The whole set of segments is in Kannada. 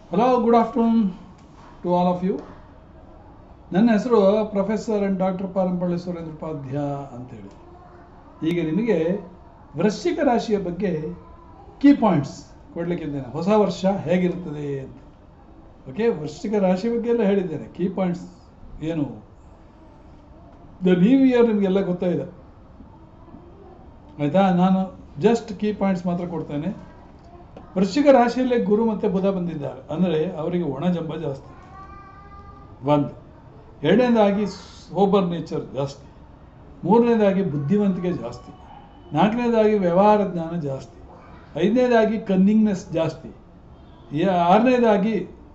hello good afternoon to all of you ನನ್ನ ಹೆಸರು professor and doctor Parampalli Surendra Upadhya ಅಂತೇಳಿ ಈಗ ನಿಮಗೆ ವೃಶ್ಚಿಕ ರಾಶಿಯ ಬಗ್ಗೆ ಕೀ ಪಾಯಿಂಟ್ಸ್ ಕೊಡಲಿಕ್ಕಿದ್ದೇನೆ ಹೊಸ ವರ್ಷ ಹೇಗಿರ್ತದೆ ಅಂತ ಓಕೆ ವೃಶ್ಚಿಕ ರಾಶಿ ಬಗ್ಗೆ ಎಲ್ಲ ಹೇಳಿದ್ದೇನೆ ಕೀ ಪಾಯಿಂಟ್ಸ್ ಏನು ದ ನ್ಯೂ ಇಯರ್ ನಿಮಗೆಲ್ಲ ಗೊತ್ತಾಗಿದೆ ಆಯಿತಾ ನಾನು ಜಸ್ಟ್ ಕೀ ಪಾಯಿಂಟ್ಸ್ ಮಾತ್ರ ಕೊಡ್ತೇನೆ ವೃಶ್ಚಿಕ ರಾಶಿಯಲ್ಲೇ ಗುರು ಮತ್ತು ಬುಧ ಬಂದಿದ್ದಾರೆ ಅಂದರೆ ಅವರಿಗೆ ಒಣಜಂಬ ಜಾಸ್ತಿ ಒಂದು ಎರಡನೇದಾಗಿ ಸೋಬರ್ ನೇಚರ್ ಜಾಸ್ತಿ ಮೂರನೇದಾಗಿ ಬುದ್ಧಿವಂತಿಕೆ ಜಾಸ್ತಿ ನಾಲ್ಕನೇದಾಗಿ ವ್ಯವಹಾರ ಜ್ಞಾನ ಜಾಸ್ತಿ ಐದನೇದಾಗಿ ಕನ್ನಿಂಗ್ನೆಸ್ ಜಾಸ್ತಿ ಯ- ಆರನೇದಾಗಿ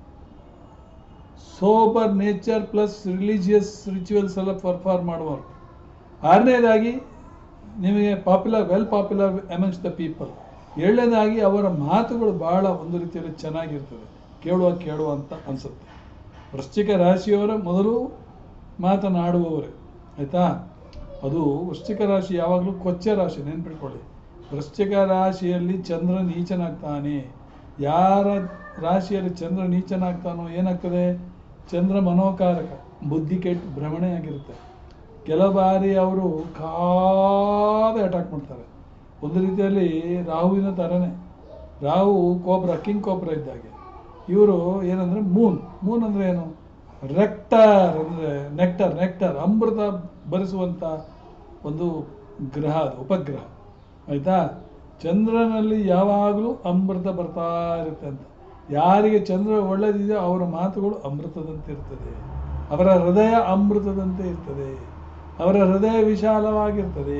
sober nature plus religious rituals ಎಲ್ಲ ಪರ್ಫಾರ್ಮ್ ಮಾಡುವರು ಆರನೇದಾಗಿ ನಿಮಗೆ popular well popular amongst the people ಏಳನೇದಾಗಿ ಅವರ ಮಾತುಗಳು ಬಹಳ ಒಂದು ರೀತಿಯಲ್ಲಿ ಚೆನ್ನಾಗಿರ್ತದೆ ಕೇಳುವ ಕೇಳುವ ಅಂತ ಅನಿಸುತ್ತೆ ವೃಶ್ಚಿಕ ರಾಶಿಯವರ ಮೊದಲು ಮಾತನಾಡುವವರೇ ಆಯಿತಾ ಅದು ವೃಶ್ಚಿಕ ರಾಶಿ ಯಾವಾಗಲೂ ಕೊಚ್ಚೆ ರಾಶಿ ನೆನ್ಪಿಟ್ಕೊಳ್ಳಿ ವೃಶ್ಚಿಕ ರಾಶಿಯಲ್ಲಿ ಚಂದ್ರ ನೀಚನಾಗ್ತಾನೆ ಯಾರ ರಾಶಿಯಲ್ಲಿ ಚಂದ್ರ ನೀಚನಾಗ್ತಾನೋ ಏನಾಗ್ತದೆ ಚಂದ್ರ ಮನೋಕಾರಕ ಬುದ್ಧಿ ಕೆಟ್ಟು ಭ್ರಮಣೆ ಆಗಿರುತ್ತೆ ಕೆಲವು ಬಾರಿ ಅವರು ಕಾದೆ ಅಟ್ಯಾಕ್ ಮಾಡ್ತಾರೆ ಒಂದು ರೀತಿಯಲ್ಲಿ ರಾಹುವಿನ ಥರನೇ ರಾಹು ಕೋಬ್ರ ಕಿಂಗ್ ಕೋಬ್ರ ಇದ್ದಾಗೆ ಇವರು ಏನಂದರೆ ಮೂನ್ ಮೂನ್ ಅಂದರೆ ಏನು ರೆಕ್ಟರ್ ಅಂದರೆ ನೆಕ್ಟರ್ ನೆಕ್ಟರ್ ಅಮೃತ ಭರಿಸುವಂಥ ಒಂದು ಗ್ರಹ ಅದು ಉಪಗ್ರಹ ಆಯಿತಾ ಚಂದ್ರನಲ್ಲಿ ಯಾವಾಗಲೂ ಅಮೃತ ಬರ್ತಾ ಇರುತ್ತೆ ಅಂತ ಯಾರಿಗೆ ಚಂದ್ರ ಒಳ್ಳೆದಿದೆಯೋ ಅವರ ಮಾತುಗಳು ಅಮೃತದಂತೆ ಇರ್ತದೆ ಅವರ ಹೃದಯ ಅಮೃತದಂತೆ ಇರ್ತದೆ ಅವರ ಹೃದಯ ವಿಶಾಲವಾಗಿರ್ತದೆ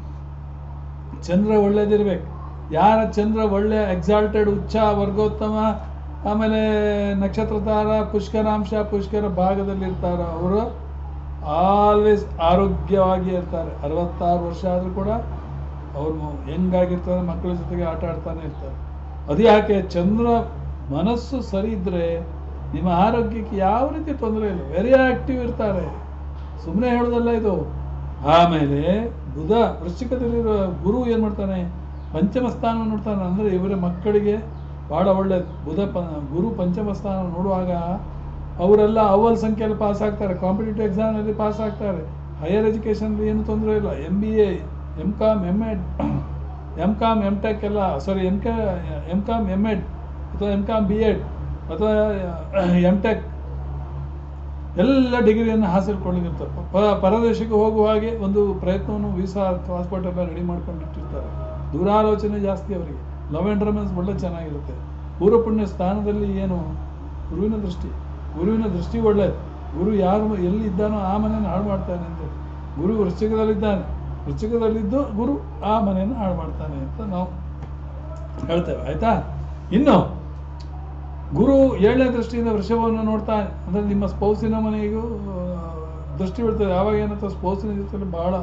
ಚಂದ್ರ ಒಳ್ಳೇದಿರ್ಬೇಕು ಯಾರ ಚಂದ್ರ ಒಳ್ಳೆ ಎಕ್ಸಾಲ್ಟೆಡ್ ಉಚ್ಚ ವರ್ಗೋತ್ತಮ ಆಮೇಲೆ ನಕ್ಷತ್ರ ತಾರ ಪುಷ್ಕರಾಂಶ ಪುಷ್ಕರ ಭಾಗದಲ್ಲಿ ಇರ್ತಾರೋ ಅವರು ಆಲ್ವೇಸ್ ಆರೋಗ್ಯವಾಗಿ ಇರ್ತಾರೆ ಅರವತ್ತಾರು ವರ್ಷ ಆದರೂ ಕೂಡ ಅವರು ಹೆಂಗಾಗಿರ್ತಾರೆ ಮಕ್ಕಳ ಜೊತೆಗೆ ಆಟ ಆಡ್ತಾನೆ ಇರ್ತಾರೆ ಅದು ಯಾಕೆ ಚಂದ್ರ ಮನಸ್ಸು ಸರಿ ಇದ್ದರೆ ನಿಮ್ಮ ಆರೋಗ್ಯಕ್ಕೆ ಯಾವ ರೀತಿ ತೊಂದರೆ ಇಲ್ಲ ವೆರಿ ಆಕ್ಟಿವ್ ಇರ್ತಾರೆ ಸುಮ್ಮನೆ ಹೇಳೋದಲ್ಲ ಇದು ಆಮೇಲೆ ಬುಧ ವೃಶ್ಚಿಕದಲ್ಲಿರೋ ಗುರು ಏನು ಮಾಡ್ತಾನೆ ಪಂಚಮ ಸ್ಥಾನ ನೋಡ್ತಾನೆ ಅಂದರೆ ಇವರ ಮಕ್ಕಳಿಗೆ ಭಾಳ ಒಳ್ಳೆ ಬುಧ ಪ ಗುರು ಪಂಚಮ ಸ್ಥಾನ ನೋಡುವಾಗ ಅವರೆಲ್ಲ ಅವಲ್ ಸಂಖ್ಯೆಯಲ್ಲಿ ಪಾಸ್ ಆಗ್ತಾರೆ ಕಾಂಪಿಟೇಟಿವ್ ಎಕ್ಸಾಮ್ನಲ್ಲಿ ಪಾಸ್ ಆಗ್ತಾರೆ ಹೈಯರ್ ಎಜುಕೇಷನ್ಲಿ ಏನು ತೊಂದರೆ ಇಲ್ಲ M B A M Com M Ed M Com M Tech ಎಲ್ಲ sorry M K M Com M Ed ಅಥವಾ ಎಮ್ ಕಾಮ್ ಬಿ ಎಡ್ ಅಥವಾ ಎಮ್ ಟೆಕ್ ಎಲ್ಲ ಡಿಗ್ರಿಯನ್ನು ಹಾಸಿಲ್ಕೊಳ್ಳಿಗಿರ್ತಾರೆ ಪ ಪರದೇಶಕ್ಕೆ ಹೋಗುವ ಹಾಗೆ ಒಂದು ಪ್ರಯತ್ನವನ್ನು ವೀಸಾ ಪಾಸ್ಪೋರ್ಟ್ ಎಲ್ಲ ರೆಡಿ ಮಾಡ್ಕೊಂಡಿಟ್ಟಿರ್ತಾರೆ ದೂರಾಲೋಚನೆ ಜಾಸ್ತಿ ಅವರಿಗೆ ಲವ್ ಆ್ಯಂಡ್ ರೊಮ್ಯಾನ್ಸ್ ಒಳ್ಳೆ ಚೆನ್ನಾಗಿರುತ್ತೆ ಪೂರ್ವ ಪುಣ್ಯ ಸ್ಥಾನದಲ್ಲಿ ಏನು ಗುರುವಿನ ದೃಷ್ಟಿ ಗುರುವಿನ ದೃಷ್ಟಿ ಒಳ್ಳೆಯದು ಗುರು ಯಾರು ಎಲ್ಲಿ ಇದ್ದಾನೋ ಆ ಮನೆಯನ್ನು ಹಾಳು ಮಾಡ್ತಾನೆ ಅಂತ ಗುರು ವೃಶ್ಚಿಕದಲ್ಲಿದ್ದಾನೆ ವೃಶ್ಚಿಕದಲ್ಲಿದ್ದು ಗುರು ಆ ಮನೆಯನ್ನು ಹಾಳು ಮಾಡ್ತಾನೆ ಅಂತ ನಾವು ಹೇಳ್ತೇವೆ ಆಯಿತಾ ಇನ್ನು ಗುರು ಏಳನೇ ದೃಷ್ಟಿಯಿಂದ ವೃಷಭವನ್ನು ನೋಡ್ತಾನೆ ಅಂದರೆ ನಿಮ್ಮ ಸ್ಪೌಸಿನ ಮನೆಗೂ ಆ, ದೃಷ್ಟಿ ಬೀಳ್ತದೆ ಆವಾಗ ಏನಂತ ಸ್ಪೌಸಿನ ಜೊತೆ ಬಹಳ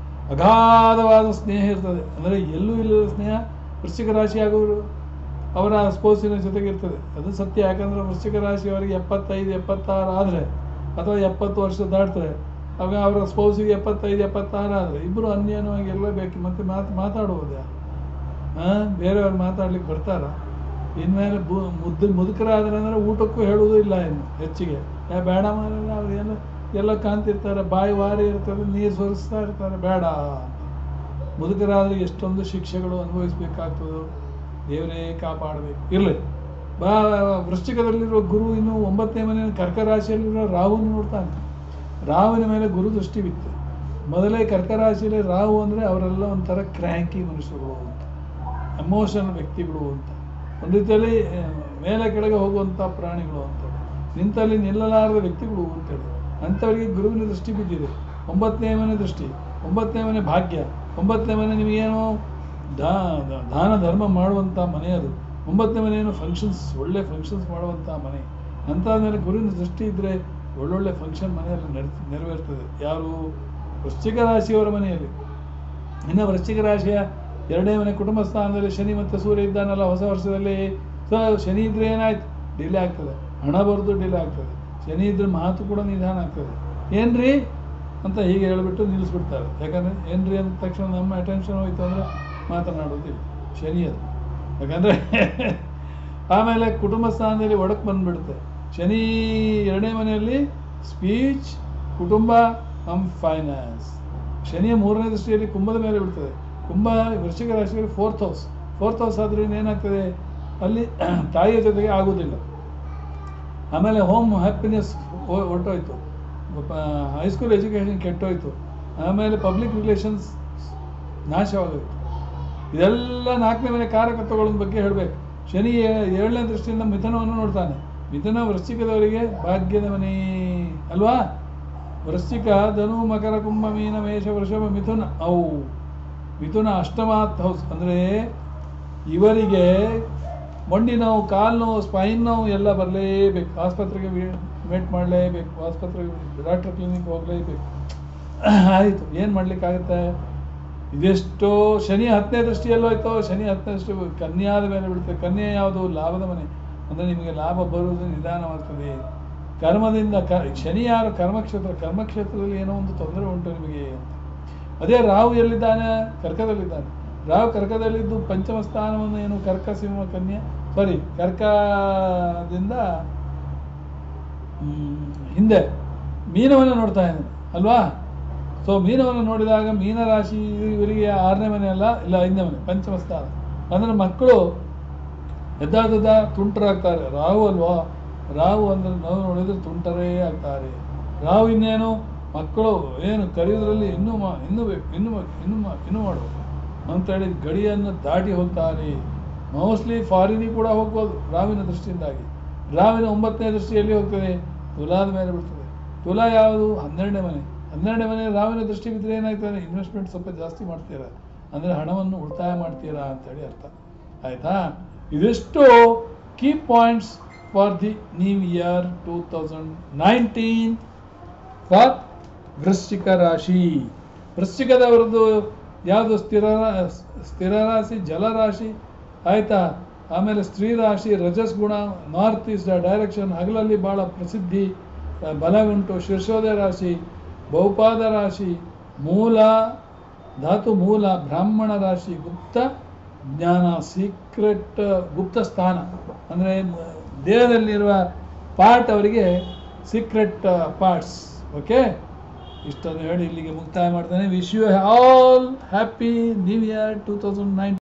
ಅಗಾಧವಾದ ಸ್ನೇಹ ಇರ್ತದೆ ಅಂದರೆ ಎಲ್ಲೂ ಇಲ್ಲದ ಸ್ನೇಹ ವೃಶ್ಚಿಕ ರಾಶಿ ಆಗೋರು ಅವರ ಸ್ಪೌಸಿನ ಜೊತೆಗೆ ಇರ್ತದೆ ಅದು ಸತ್ಯ ಯಾಕಂದರೆ ವೃಶ್ಚಿಕ ರಾಶಿಯವರಿಗೆ ಎಪ್ಪತ್ತೈದು ಎಪ್ಪತ್ತಾರು ಆದರೆ ಅಥವಾ ಎಪ್ಪತ್ತು ವರ್ಷ ದಾಟ್ತಾರೆ ಆಗ ಅವರ ಸ್ಪೌಸಿಗೆ ಎಪ್ಪತ್ತೈದು ಎಪ್ಪತ್ತಾರು ಆದರೆ ಇಬ್ಬರು ಅನ್ಯಾನ್ಯವಾಗಿ ಎಲ್ಲ ಬೇಕು ಮತ್ತೆ ಮಾತು ಮಾತಾಡುವುದೇ ಹಾಂ ಬೇರೆಯವ್ರು ಮಾತಾಡ್ಲಿಕ್ಕೆ ಬರ್ತಾರ ಇನ್ಮೇಲೆ ಬು ಮುದ್ದು ಮುದುಕರಾದ್ರೆ ಅಂದರೆ ಊಟಕ್ಕೂ ಹೇಳುವುದೂ ಇಲ್ಲ ಇನ್ನು ಹೆಚ್ಚಿಗೆ ಯಾ ಬೇಡ ಮಾರಲ್ಲ ಅವ್ರು ಎಲ್ಲ ಎಲ್ಲ ಕಾಣ್ತಿರ್ತಾರೆ ಬಾಯಿ ವಾರಿ ಇರ್ತದೆ ನೀರು ಸೋರಿಸ್ತಾ ಇರ್ತಾರೆ ಬೇಡ ಅಂತ ಮುದುಕರಾದ್ರೆ ಎಷ್ಟೊಂದು ಶಿಕ್ಷೆಗಳು ಅನುಭವಿಸ್ಬೇಕಾಗ್ತದೋ ದೇವರೇ ಕಾಪಾಡಬೇಕು ಇರಲಿ ಬಾ ವೃಶ್ಚಿಕದಲ್ಲಿರೋ ಗುರು ಇನ್ನು ಒಂಬತ್ತನೇ ಮನೆ ಕರ್ಕ ರಾಶಿಯಲ್ಲಿರೋ ರಾಹುನ ನೋಡ್ತಾನೆ ರಾಹುವಿನ ಮೇಲೆ ಗುರು ದೃಷ್ಟಿ ಬಿತ್ತು ಮೊದಲೇ ಕರ್ಕ ರಾಶಿಯಲ್ಲಿ ರಾಹು ಅಂದರೆ ಅವರೆಲ್ಲ ಒಂಥರ ಕ್ರ್ಯಾಂಕಿ ಮನುಷ್ಯರುಗಳು ಅಂತ ಎಮೋಷನಲ್ ವ್ಯಕ್ತಿಗಳು ಅಂತ ಒಂದು ರೀತಿಯಲ್ಲಿ ಆ, ಮೇಲೆ ಕೆಳಗೆ ಹೋಗುವಂಥ ಪ್ರಾಣಿಗಳು ಅಂತ ನಿಂತಲ್ಲಿ ನಿಲ್ಲಲಾರದ ವ್ಯಕ್ತಿಗಳು ಅಂತೇಳಿ ಅಂಥವರಿಗೆ ಗುರುವಿನ ದೃಷ್ಟಿ ಬಿದ್ದಿದೆ ಒಂಬತ್ತನೇ ಮನೆ ದೃಷ್ಟಿ ಒಂಬತ್ತನೇ ಮನೆ ಭಾಗ್ಯ ಒಂಬತ್ತನೇ ಮನೆ ನಿಮಗೇನೋ ದಾ ದಾ- ದಾನ ಧರ್ಮ ಮಾಡುವಂಥ ಮನೆ ಅದು ಒಂಬತ್ತನೇ ಮನೆ ಏನು ಫಂಕ್ಷನ್ಸ್ ಒಳ್ಳೆ ಫಂಕ್ಷನ್ಸ್ ಮಾಡುವಂಥ ಮನೆ ಅಂಥದ್ಮೇಲೆ ಗುರುವಿನ ದೃಷ್ಟಿ ಇದ್ದರೆ ಒಳ್ಳೊಳ್ಳೆ ಫಂಕ್ಷನ್ ಮನೆಯಲ್ಲಿ ನಡೆ ನೆರವೇರ್ತದೆ ಯಾರು ವೃಶ್ಚಿಕ ರಾಶಿಯವರ ಮನೆಯಲ್ಲಿ ಇನ್ನು ವೃಶ್ಚಿಕ ರಾಶಿಯ ಎರಡನೇ ಮನೆ ಕುಟುಂಬ ಸ್ಥಾನದಲ್ಲಿ ಶನಿ ಮತ್ತು ಸೂರ್ಯ ಇದ್ದಾನಲ್ಲ ಹೊಸ ವರ್ಷದಲ್ಲಿ ಸೊ ಶನಿ ಇದ್ರೆ ಏನಾಯ್ತು ಡಿಲೇ ಆಗ್ತದೆ ಹಣ ಬರೋದು ಡಿಲೇ ಆಗ್ತದೆ ಶನಿ ಇದ್ರೆ ಮಾತು ಕೂಡ ನಿಧಾನ ಆಗ್ತದೆ ಏನ್ರಿ ಅಂತ ಹೀಗೆ ಹೇಳಿಬಿಟ್ಟು ನಿಲ್ಲಿಸ್ಬಿಡ್ತಾರೆ ಯಾಕಂದರೆ ಏನ್ರಿ ಅಂದ ತಕ್ಷಣ ನಮ್ಮ ಅಟೆನ್ಷನ್ ಹೋಯ್ತು ಅಂದರೆ ಮಾತನಾಡೋದಿಲ್ಲ ಶನಿ ಅದು ಯಾಕಂದರೆ ಆಮೇಲೆ ಕುಟುಂಬ ಸ್ಥಾನದಲ್ಲಿ ಒಡಕ್ ಬಂದ್ಬಿಡುತ್ತೆ ಶನಿ ಎರಡನೇ ಮನೆಯಲ್ಲಿ ಸ್ಪೀಚ್ ಕುಟುಂಬ ನಮ್ ಫೈನಾನ್ಸ್ ಶನಿಯ ಮೂರನೇ ದೃಷ್ಟಿಯಲ್ಲಿ ಕುಂಭದ ಮೇಲೆ ಬಿಡ್ತದೆ ಕುಂಭ ವೃಶ್ಚಿಕ ರಾಶಿಯಲ್ಲಿ ಫೋರ್ತ್ ಹೌಸ್ ಫೋರ್ತ್ ಹೌಸ್ ಆದ್ರೆ ಏನಾಗ್ತದೆ ಅಲ್ಲಿ ತಾಯಿಯ ಜೊತೆಗೆ ಆಗೋದಿಲ್ಲ ಆಮೇಲೆ ಹೋಮ್ ಹ್ಯಾಪಿನೆಸ್ ಹೊರಟೋಯ್ತು ಹೈಸ್ಕೂಲ್ ಎಜುಕೇಷನ್ ಕೆಟ್ಟೋಯ್ತು ಆಮೇಲೆ ಪಬ್ಲಿಕ್ ರಿಲೇಷನ್ಸ್ ನಾಶವಾಗೋಯ್ತು ಇದೆಲ್ಲ ನಾಲ್ಕನೇ ಮನೆ ಕಾರಕತ್ವಗಳ ಬಗ್ಗೆ ಹೇಳಬೇಕು ಶನಿ ಏ- ಏಳನೇ ದೃಷ್ಟಿಯಿಂದ ಮಿಥುನವನ್ನು ನೋಡ್ತಾನೆ ಮಿಥುನ ವೃಶ್ಚಿಕದವರಿಗೆ ಭಾಗ್ಯದ ಮನೆ ಅಲ್ವಾ ವೃಶ್ಚಿಕ ಧನು ಮಕರ ಕುಂಭ ಮೀನ ಮೇಷ ವೃಷಭ ಮಿಥುನ ಅವು ಮಿಥುನ ಅಷ್ಟಮಾತ್ ಹೌಸ್ ಅಂದರೆ ಇವರಿಗೆ ಮಂಡಿ ನೋವು ಕಾಲು ನೋವು ಸ್ಪೈನ್ ನೋವು ಎಲ್ಲ ಬರಲೇಬೇಕು ಆಸ್ಪತ್ರೆಗೆ ವೇಟ್ ಮಾಡಲೇಬೇಕು ಆಸ್ಪತ್ರೆಗೆ ಡಾಕ್ಟರ್ ಕ್ಲಿನಿಕ್ ಹೋಗಲೇಬೇಕು ಆಯಿತು ಏನು ಮಾಡ್ಲಿಕ್ಕಾಗುತ್ತೆ ಇದೆಷ್ಟೋ ಶನಿ ಹತ್ತನೇ ದೃಷ್ಟಿಯಲ್ಲೂ ಆಯ್ತೋ ಶನಿ ಹತ್ತನೇ ದೃಷ್ಟಿ ಕನ್ಯಾದ ಮೇಲೆ ಬಿಡುತ್ತೆ ಕನ್ಯೆ ಯಾವುದು ಲಾಭದ ಮನೆ ಅಂದರೆ ನಿಮಗೆ ಲಾಭ ಬರುವುದು ನಿಧಾನವಾಗ್ತದೆ ಕರ್ಮದಿಂದ ಕ ಶನಿ ಯಾರು ಕರ್ಮಕ್ಷೇತ್ರ ಕರ್ಮಕ್ಷೇತ್ರದಲ್ಲಿ ಏನೋ ಒಂದು ತೊಂದರೆ ಉಂಟು ನಿಮಗೆ ಅಂತ ಅದೇ ರಾಹು ಎಲ್ಲಿದ್ದಾನೆ ಕರ್ಕದಲ್ಲಿದ್ದಾನೆ ರಾಹು ಕರ್ಕದಲ್ಲಿದ್ದು ಪಂಚಮ ಸ್ಥಾನವನ್ನು ಏನು ಕರ್ಕ ಸಿಂಹ ಕನ್ಯಾ ಸಾರಿ ಕರ್ಕದಿಂದ ಹ್ಮ್, ಹಿಂದೆ ಮೀನವನ್ನು ನೋಡ್ತಾ ಇದ್ದಾನೆ ಅಲ್ವಾ ಸೊ ಮೀನವನ್ನು ನೋಡಿದಾಗ ಮೀನ ರಾಶಿ ಇವರಿಗೆ ಆರನೇ ಮನೆ ಅಲ್ಲ ಇಲ್ಲ ಐದನೇ ಮನೆ ಪಂಚಮ ಸ್ಥಾನ ಅಂದ್ರೆ ಮಕ್ಕಳು ಎದ್ದಾದದ ತುಂಟರಾಗ್ತಾರೆ ರಾಹು ಅಲ್ವಾ ರಾಹು ಅಂದ್ರೆ ನಾವು ನೋಡಿದ್ರೆ ತುಂಟರೇ ಆಗ್ತಾರೆ ರಾಹು ಇನ್ನೇನು ಮಕ್ಕಳು ಏನು ಕರೆಯೋದ್ರಲ್ಲಿ ಇನ್ನೂ ಮಾ ಇನ್ನೂ ಬೇಕು ಇನ್ನೂ ಬೇಕು ಇನ್ನೂ ಮಾ ಇನ್ನೂ ಮಾಡಬೇಕು ಅಂತೇಳಿ ಗಡಿಯನ್ನು ದಾಟಿ ಹೋಗ್ತಾರೆ ಮೋಸ್ಟ್ಲಿ ಫಾರಿನಿಗೆ ಕೂಡ ಹೋಗ್ಬೋದು ರಾವಿನ ದೃಷ್ಟಿಯಿಂದಾಗಿ ರಾವಿನ ಒಂಬತ್ತನೇ ದೃಷ್ಟಿಯಲ್ಲಿ ಹೋಗ್ತದೆ ತುಲಾದ ಮೇಲೆ ಬಿಡ್ತದೆ ತುಲಾ ಯಾವುದು ಹನ್ನೆರಡನೇ ಮನೆ ಹನ್ನೆರಡನೇ ಮನೆ ರಾವಿನ ದೃಷ್ಟಿ ಬಿದ್ದರೆ ಏನಾಗ್ತದೆ ಇನ್ವೆಸ್ಟ್ಮೆಂಟ್ ಸ್ವಲ್ಪ ಜಾಸ್ತಿ ಮಾಡ್ತೀರಾ ಅಂದರೆ ಹಣವನ್ನು ಉಳಿತಾಯ ಮಾಡ್ತೀರಾ ಅಂತೇಳಿ ಅರ್ಥ ಆಯ್ತಾ ಇದಿಷ್ಟು key points for the new year two thousand nineteen for ವೃಶ್ಚಿಕ ರಾಶಿ ವೃಶ್ಚಿಕದವರದ್ದು ಯಾವುದು ಸ್ಥಿರ ರಾ- ಸ್ಥಿರ ರಾಶಿ ಜಲರಾಶಿ ಆಯ್ತಾ ಆಮೇಲೆ ಸ್ತ್ರೀ ರಾಶಿ ರಜಸ್ ಗುಣ ನಾರ್ತ್ ಈಸ್ಟ್ ಡೈರೆಕ್ಷನ್ ಹಗಲಲ್ಲಿ ಬಹಳ ಪ್ರಸಿದ್ಧಿ ಆ, ಬಲ ಉಂಟು ಶೀರ್ಷೋದಯ ರಾಶಿ ಬಹುಪಾದ ರಾಶಿ ಮೂಲ ಧಾತು ಮೂಲ ಬ್ರಾಹ್ಮಣ ರಾಶಿ ಗುಪ್ತ ಜ್ಞಾನ ಸೀಕ್ರೆಟ್ ಗುಪ್ತ ಸ್ಥಾನ ಅಂದರೆ ದೇಹದಲ್ಲಿರುವ ಪಾರ್ಟ್ ಅವರಿಗೆ ಸೀಕ್ರೆಟ್ ಪಾರ್ಟ್ಸ್ ಓಕೆ ಇಷ್ಟನ್ನು ಹೇಳಿ ಇಲ್ಲಿಗೆ ಮುಕ್ತಾಯ ಮಾಡ್ತಾನೆ wish you all happy new year two thousand nine